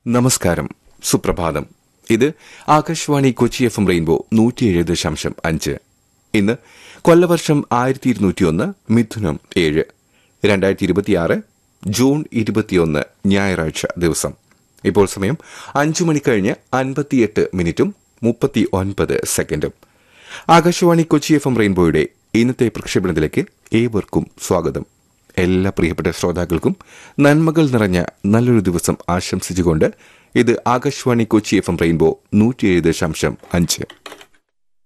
നമസ്കാരം സുപ്രഭാതം ഇത് Akashvani Kochi F M rainbow നൂറ്റിയേഴ് ദശാംശം അഞ്ച് ഇന്ന് കൊല്ലവർഷം ആയിരത്തി ഇരുന്നൂറ്റിയൊന്ന് മിഥുനം ഏഴ് രണ്ടായിരത്തി ഇരുപത്തിയാറ് ജൂൺ ഇരുപത്തിയൊന്ന് ഞായറാഴ്ച ദിവസം ഇപ്പോൾ സമയം അഞ്ചു മണി കഴിഞ്ഞ് അൻപത്തിയെട്ട് മിനിറ്റും മുപ്പത്തി ഒൻപത് സെക്കൻഡും ആകാശവാണി കൊച്ചി എഫ് എം റെയിൻബോയുടെ ഇന്നത്തെ പ്രക്ഷേപണത്തിലേക്ക് ഏവർക്കും സ്വാഗതം എല്ലാ പ്രിയപ്പെട്ട ശ്രോതാക്കൾക്കും നന്മകൾ നിറഞ്ഞ നല്ലൊരു ദിവസം ആശംസിച്ചുകൊണ്ട് ഇത് Akashvani Kochi F M rainbow നൂറ്റിയേഴ് ദശാംശം അഞ്ച്